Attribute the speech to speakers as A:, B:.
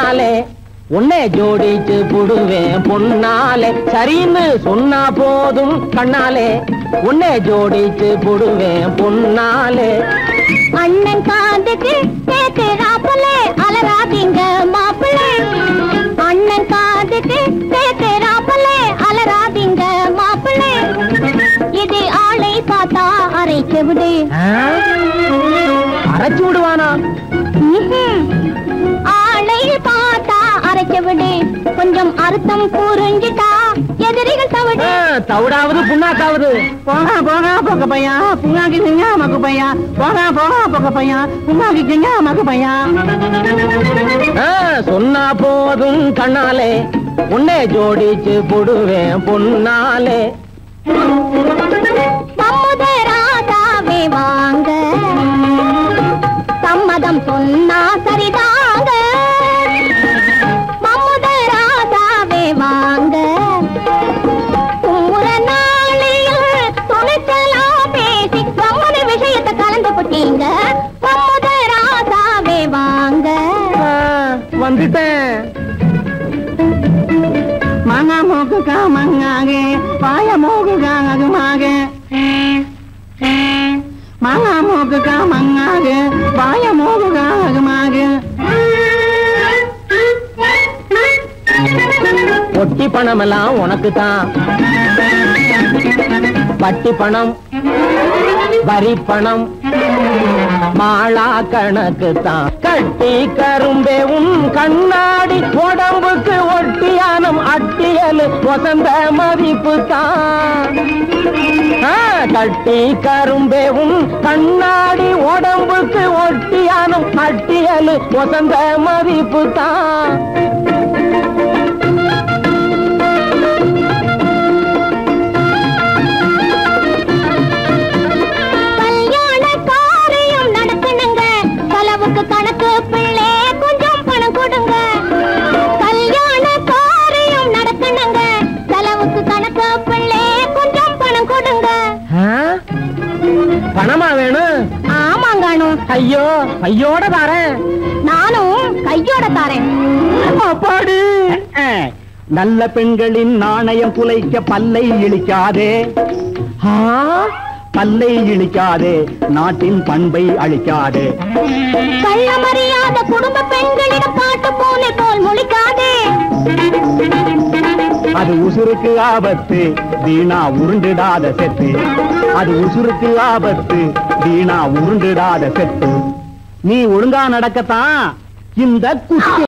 A: கண்ணாலே உன்னை ஜோடிச்சு புடுவேன் பொன்னாலே சரின்னு சொன்னா போதும் கண்ணாலே உன்னை ஜோடிச்சு புடுவேன் பொன்னாலே
B: அண்ணன் காதுக்கு கேக்குறாப்புலே அலராதீங்க மாப்பிள்ளை அண்ணன் காதுக்கு கேக்குறாப்புலே அலராதீங்க மாப்பிள்ளை இது ஆளை பார்த்தா அரைச்சு விடு
A: அரைச்சு விடுவானா
B: ம்ஹும். ஆளை பார்த்தா அரைச்சு விடு கொஞ்சம் அர்த்தம் புரிஞ்சுட்டா எதிரிகள் தவிடு
A: ஆ, தவிடாவது புண்ணாக்காவது
C: போங்க போங்க பொக்க பையா புண்ணாக்கிட்டீங்க மக்கு பையா போங்க போங்க பொக்க பையா புண்ணாக்கிட்டீங்க மக்கு பையா
A: ஆ, சொன்னா போதும் கண்ணாலே உன்னை ஜோடிச்சு புடுவேன் பொன்னாலே
B: சமுதராதாவே வாங்க சம்மதம் சொன்னா சரிதாங்க மமுதராதாவே வாங்க குமுற நாளையில் துணிச்சலாம் பேசி கம்மன விஷயத்தை கலந்து போட்டீங்க மமுதராதாவே வாங்க
A: ஆ, வந்துட்டேன்
C: மாங்கா மூக்கு கா மங்காக பாய மூக்கு காகமாக மாங்கா மூக்கு கா மங்காக பாய மூக்கு காகமாக
A: ஒட்டி பணமெல்லாம் உனக்கு தான் வட்டி பணம் வரி பணம் மாளா கணக்கு தான் கட்டி கரும்பே உன் கண்ணாடி உடம்புக்கு ஒட்டியானம் அட்டியல் வசந்த மதிப்பு தான் ஆ, கட்டி கரும்பே உன் கண்ணாடி உடம்புக்கு ஒட்டியானம் அட்டியல் வசந்த மதிப்பு தான்
B: கல்யாண காரியம் நடக்கணுங்க செலவுக்கு கணக்கு பிள்ளை கொஞ்சம் பணம் கொடுங்க கல்யாண காரியம் நடக்கணுங்க செலவுக்கு கணக்கு பிள்ளை கொஞ்சம் பணம் கொடுங்க
A: ஆ? பணமா வேணும்
B: ஆமாங்கானு
A: ஐயோ ஐயோட தாரேன்
B: நானும் கையோட தாரேன்
A: அப்பாடி
C: நல்ல பெண்களின் நாணயம் குலைக்க பல்லை இழிக்காதே
A: ஆ?
C: பல்லை இழிக்காதே நாட்டின் பண்பை அழிக்காதே
B: கள்ளமறியாத குடும்ப பெண்களிடம் பாட்டு போல போல் முழிக்காதே
C: அது உசுருக்கு ஆபத்து வீணா உருண்டிடாத செத்து அது உசுருக்கு ஆபத்து வீணா உருண்டிடாத செத்து நீ ஒழுங்கா நடக்கத்தான் இந்த குஸ்தி